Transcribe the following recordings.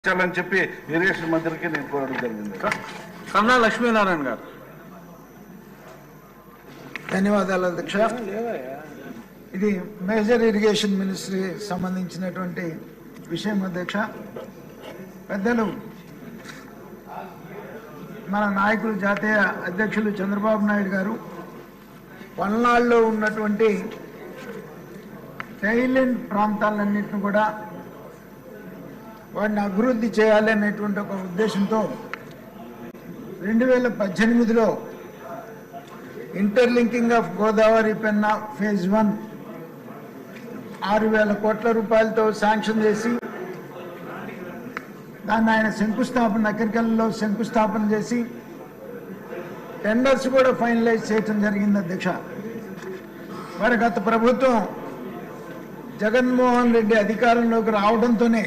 ఇచ్చాలని చెప్పి ఇరిగేషన్ మంత్రికి నేను కోరడం జరిగింది కన్నా లక్ష్మీనారాయణ గారు ధన్యవాదాలు అధ్యక్ష ఇది మేజర్ ఇరిగేషన్ మినిస్ట్రీ సంబంధించినటువంటి విషయం అధ్యక్ష పెద్దలు మన నాయకులు జాతీయ అధ్యక్షులు చంద్రబాబు నాయుడు గారు పల్నాడులో ఉన్నటువంటి టైలెంట్ ప్రాంతాలన్నింటిని కూడా వాటిని అభివృద్ధి చేయాలి అనేటువంటి ఒక ఉద్దేశంతో రెండు వేల పద్దెనిమిదిలో interlinking of Godavari Penna phase one ఆరు వేల కోట్ల రూపాయలతో శాంక్షన్ చేసి దాన్ని ఆయన శంకుస్థాపన నకరికల్లో శంకుస్థాపన చేసి టెండర్స్ కూడా ఫైనలైజ్ చేయటం జరిగింది అధ్యక్ష మరి గత ప్రభుత్వం జగన్మోహన్ రెడ్డి అధికారంలోకి రావడంతోనే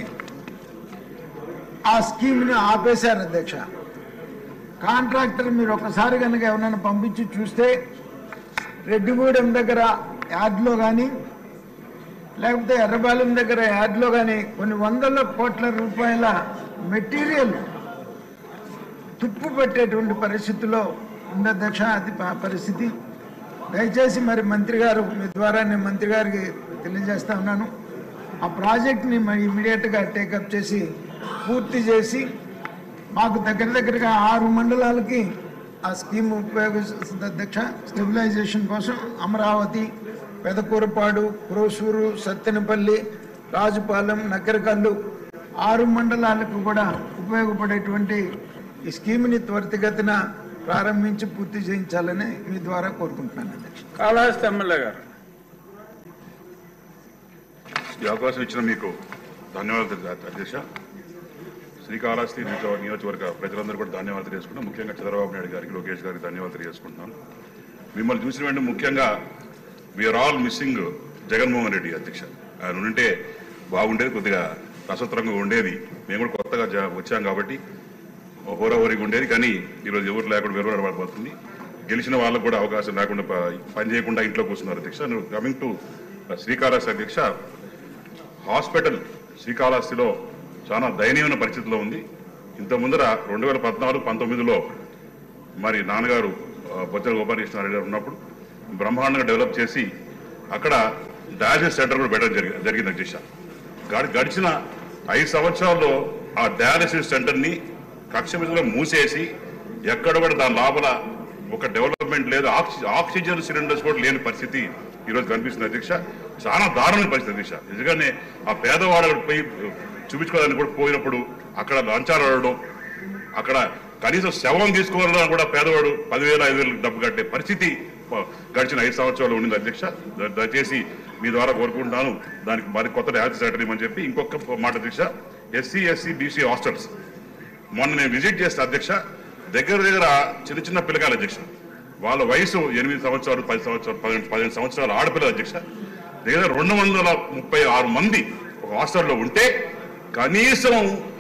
ఆ స్కీమ్ని ఆపేశారు అధ్యక్ష కాంట్రాక్టర్ మీరు ఒకసారి కనుక ఎవరైనా పంపించి చూస్తే రెడ్డిగూడెం దగ్గర యార్డ్లో కానీ లేకపోతే ఎర్రబాలెం దగ్గర యార్డ్లో కానీ కొన్ని వందల కోట్ల రూపాయల మెటీరియల్ తుప్పు పెట్టేటువంటి పరిస్థితిలో ఉంది అధ్యక్ష అది ప- పరిస్థితి దయచేసి మరి మంత్రి గారు మీ ద్వారా నేను మంత్రి గారికి తెలియజేస్తా ఉన్నాను ఆ ప్రాజెక్ట్ని మరి ఇమీడియట్గా టేకప్ చేసి పూర్తి చేసి మాకు దగ్గర దగ్గరగా ఆరు మండలాలకి ఆ స్కీమ్ ఉపయోగిస్తుంది అధ్యక్ష స్టెబిలైజేషన్ కోసం అమరావతి పెదకూరపాడు క్రోసూరు సత్తెనపల్లి రాజుపాలెం నక్కరకల్లు ఆరు మండలాలకు కూడా ఉపయోగపడేటువంటి ఈ స్కీమ్ని త్వరితగతిన ప్రారంభించి పూర్తి చేయించాలని మీ ద్వారా కోరుకుంటున్నాను అధ్యక్ష కాళహస్తి ఎమ్మెల్యే గారు ఈ అవకాశం ఇచ్చిన మీకు ధన్యవాదాలు అధ్యక్ష శ్రీకాళహస్తి నియోజక- నియోజకవర్గ ప్రజలందరూ కూడా ధన్యవాదాలు తెలియజేసుకుంటాం ముఖ్యంగా చంద్రబాబు నాయుడు గారికి లోకేష్ గారికి ధన్యవాదాలు తెలియజేసుకుంటున్నాను మిమ్మల్ని చూసిన వెంటనే ముఖ్యంగా we are all missing Jaganmohan Reddy అధ్యక్ష ఆయన ఉంటే బాగుండేది కొద్దిగా రసవత్తరంగా ఉండేది మేము కూడా కొత్తగా జా- వచ్చాం కాబట్టి హోరాహోరీగా ఉండేది కానీ ఈరోజు ఎవరు లేకుండా వెలువడ పడిపోతుంది గెలిచిన వాళ్ళకు కూడా అవకాశం లేకుండా ప- పని చేయకుండా ఇంట్లో కూర్చున్నారు అధ్యక్ష కమింగ్ టు శ్రీకాళహస్తి అధ్యక్ష హాస్పిటల్ శ్రీకాళహస్తిలో చాలా దయనీయమైన పరిస్థితిలో ఉంది ఇంత ముందర రెండు వేల పద్నాలుగు పంతొమ్మిదిలో మరి నాన్నగారు ఆ, బొజ్జల గోపాలకృష్ణారెడ్డి గారు ఉన్నప్పుడు బ్రహ్మాండంగా డెవలప్ చేసి అక్కడ డయాలసిస్ సెంటర్ కూడా పెట్టడం జరిగి జరిగింది అధ్యక్ష గడి గడిచిన ఐదు సంవత్సరాల్లో ఆ డయాలసిస్ సెంటర్ని కక్ష మీదలో మూసేసి ఎక్కడ కూడా దాని లోపల ఒక డెవలప్మెంట్ లేదు ఆక్సి ఆక్సిజన్ సిలిండర్స్ కూడా లేని పరిస్థితి ఈరోజు కనిపిస్తుంది అధ్యక్ష చాలా దారుణమైన పరిస్థితి అధ్యక్ష నిజంగానే ఆ పేదవాడు పోయి చూపించుకోవడానికి కూడా పోయినప్పుడు అక్కడ లంచాలు అడగడం అక్కడ కనీసం శవం తీసుకోవాలన్నా కూడా పేదవాడు పదివేల ఐదు వేలు డబ్బు కట్టే పరిస్థితి ప- గడిచిన ఐదు సంవత్సరాలు ఉండింది అధ్యక్ష ద- దయచేసి మీ ద్వారా కోరుకుంటున్నాను దానికి మరి కొత్త ర్యాలీ సెక్రటరీ అని చెప్పి ఇంకొక మాట అధ్యక్ష ఎస్సీ ఎస్సీ బీసీ హాస్టల్స్ మొన్న నేను విజిట్ చేస్తే అధ్యక్ష దగ్గర దగ్గర చిన్న చిన్న పిల్లకాయల అధ్యక్ష వాళ్ళ వయసు ఎనిమిది సంవత్సరాలు పది సంవత్సరాలు పదిహేను పదిహేను సంవత్సరాల ఆడపిల్లల అధ్యక్ష దగ్గర రెండు వందల ముప్పై ఆరు మంది ఒక హాస్టల్లో ఉంటే కనీసం